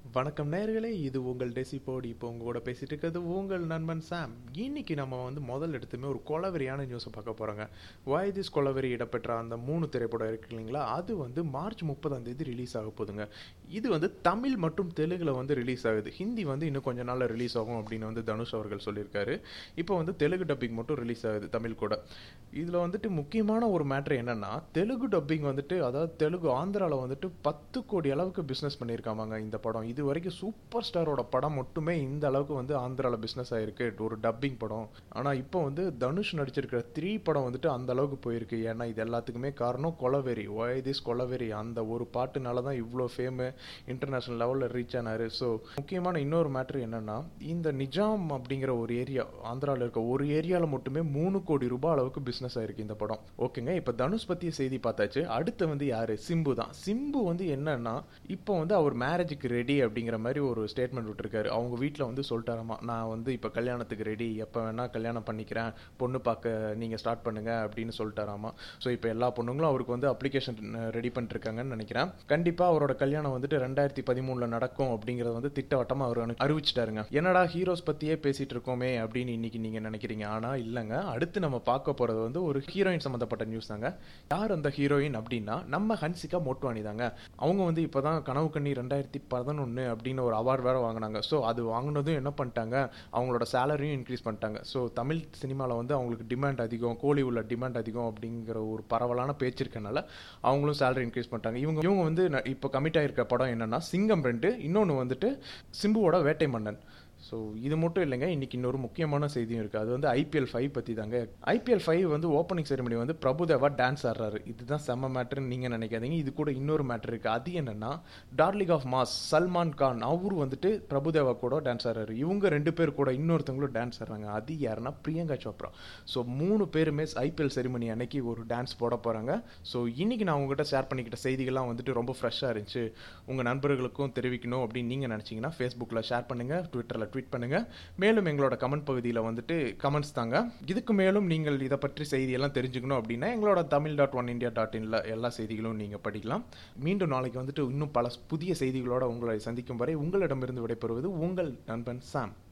வணக்கம் நேயர்களே இது உங்கள் டெசிபோடி இப்போ உங்க கூட பேசிட்டு இருக்கிறது உங்கள் நண்பன் சாம் இன்னைக்கு நம்ம வந்து முதல் எடுத்துமே ஒரு கொலவெறியான நியூஸை பார்க்க போகிறோங்க வாய் திஸ் கொலவெறி இடம்பெற்ற அந்த மூணு திரைப்படம் இருக்கு இல்லைங்களா அது வந்து மார்ச் முப்பதாம் தேதி ரிலீஸ் ஆக போகுதுங்க இது வந்து தமிழ் மற்றும் தெலுங்குல வந்து ரிலீஸ் ஆகுது ஹிந்தி வந்து இன்னும் கொஞ்ச நாளில் ரிலீஸ் ஆகும் அப்படின்னு வந்து தனுஷ் அவர்கள் சொல்லியிருக்காரு இப்போ வந்து தெலுங்கு டப்பிங் மட்டும் ரிலீஸ் ஆகுது தமிழ் கூட இதில் வந்துட்டு முக்கியமான ஒரு மேட்ரு என்னன்னா தெலுங்கு டப்பிங் வந்துட்டு அதாவது தெலுங்கு ஆந்திராவில் வந்துட்டு பத்து கோடி அளவுக்கு பிஸ்னஸ் பண்ணியிருக்காமாங்க இந்த படம் இது வரைக்கும் சூப்பர் ஸ்டாரோட படம் மட்டுமே இந்த அளவுக்கு வந்து ஆந்திராவில் பிஸ்னஸ் ஆயிருக்கு ஒரு டப்பிங் படம் ஆனால் இப்போ வந்து தனுஷ் நடிச்சிருக்கிற த்ரீ படம் வந்துட்டு அந்த அளவுக்கு போயிருக்கு ஏன்னா இது எல்லாத்துக்குமே காரணம் கொலவெறி ஒய் திஸ் கொலவெறி அந்த ஒரு பாட்டுனால தான் இவ்வளோ ஃபேமு இன்டர்நேஷ்னல் லெவலில் ரீச் ஆனாரு ஸோ முக்கியமான இன்னொரு மேட்ரு என்னன்னா இந்த நிஜாம் அப்படிங்கிற ஒரு ஏரியா ஆந்திராவில் இருக்க ஒரு ஏரியாவில் மட்டுமே மூணு கோடி ரூபாய் அளவுக்கு பிஸ்னஸ் ஆயிருக்கு இந்த படம் ஓகேங்க இப்போ தனுஷ் பற்றிய செய்தி பார்த்தாச்சு அடுத்து வந்து யாரு சிம்பு தான் சிம்பு வந்து என்னன்னா இப்போ வந்து அவர் மேரேஜுக்கு ரெடி அப்படிங்கிற மாதிரி ஒரு ஸ்டேட்மெண்ட் விட்டுருக்காரு அவங்க வீட்டில் வந்து சொல்லிட்டாராமா நான் வந்து இப்போ கல்யாணத்துக்கு ரெடி எப்போ வேணால் கல்யாணம் பண்ணிக்கிறேன் பொண்ணு பார்க்க நீங்கள் ஸ்டார்ட் பண்ணுங்க அப்படின்னு சொல்லிட்டாராமா ஸோ இப்போ எல்லா பொண்ணுங்களும் அவருக்கு வந்து அப்ளிகேஷன் ரெடி பண்ணிருக்காங்கன்னு நினைக்கிறேன் கண்டிப்பாக அவரோட கல்யாணம் வந்துட்டு ரெண்டாயிரத்தி பதிமூணில் நடக்கும் அப்படிங்கிறத வந்து திட்டவட்டமாக அவர் அனு- அறிவிச்சிட்டாருங்க என்னடா ஹீரோஸ் பற்றியே பேசிட்டு இருக்கோமே அப்படின்னு இன்னைக்கு நீங்கள் நினைக்கிறீங்க ஆனால் இல்லைங்க அடுத்து நம்ம பார்க்க போகிறது வந்து ஒரு ஹீரோயின் சம்மந்தப்பட்ட நியூஸ் தாங்க யார் அந்த ஹீரோயின் அப்படின்னா நம்ம ஹன்சிகா மோட்வானி தாங்க அவங்க வந்து இப்போ தான் கனவு கண்ணி ரெண்டாயிரத்தி பதினொன்று அப்படின்னு ஒரு அவார்ட் வேறு வாங்கினாங்க ஸோ அது வாங்கினதும் என்ன பண்ணிட்டாங்க அவங்களோட சேலரியும் இன்க்ரீஸ் பண்ணிட்டாங்க ஸோ தமிழ் சினிமாவில் வந்து அவங்களுக்கு டிமாண்ட் அதிகம் கோலி உள்ள டிமாண்ட் அதிகம் அப்படிங்கிற ஒரு பரவலான பேச்சு இருக்கனால அவங்களும் சேலரி இன்க்ரீஸ் பண்ணிட்டாங்க இவங்க இவங்க வந்து ந- இப்போ கமிட் ஆயிருக்க படம் என்னன்னா சிங்கம் ரெண்டு இன்னொன்று வந்துட்டு சிம்புவோட வேட்டை மன்னன் ஸோ இது மட்டும் இல்லைங்க இன்னைக்கு இன்னொரு முக்கியமான செய்தியும் இருக்குது அது வந்து ஐபிஎல் ஃபைவ் பற்றி தாங்க ஐபிஎல் ஃபைவ் வந்து ஓப்பனிங் செரிமனி வந்து பிரபுதேவா டான்ஸ் ஆடுறாரு இதுதான் செம்ம மேட்ருன்னு நீங்கள் நினைக்காதீங்க இது கூட இன்னொரு மேட்ரு இருக்குது அது என்னன்னா darling of mass Salman Khan அவரு வந்துட்டு பிரபுதேவா கூட டான்ஸ் ஆடுறாரு இவங்க ரெண்டு பேர் கூட இன்னொருத்தவங்களும் டான்ஸ் ஆடுறாங்க அது யாருன்னா பிரியங்கா சோப்ரா ஸோ மூணு பேருமே ஐபிஎல் செரிமனி அன்னைக்கு ஒரு டான்ஸ் போட போகிறாங்க ஸோ இன்னைக்கு நான் உங்ககிட்ட ஷேர் பண்ணிக்கிட்ட செய்திகள்லாம் வந்துட்டு ரொம்ப ஃப்ரெஷ்ஷாக இருந்துச்சு உங்கள் நண்பர்களுக்கும் தெரிவிக்கணும் அப்படின்னு நீங்கள் நினச்சிங்கன்னா ஃபேஸ்புக்கில் ஷேர் பண்ணுங்கள் ட்விட்டரில் ட்வீட் பண்ணுங்கள் மேலும் எங்களோட கமெண்ட் பகுதியில் வந்துட்டு கமெண்ட்ஸ் தாங்க இதுக்கு மேலும் நீங்கள் இதை பற்றி செய்தியெல்லாம் தெரிஞ்சுக்கணும் அப்படின்னா எங்களோட Tamil dot one India dot இன்ல எல்லா செய்திகளும் நீங்கள் படிக்கலாம் மீண்டும் நாளைக்கு வந்துட்டு இன்னும் பல புதிய செய்திகளோட உங்களை சந்திக்கும் வரை உங்களிடமிருந்து விடைபெறுவது உங்கள் நண்பன் சாம்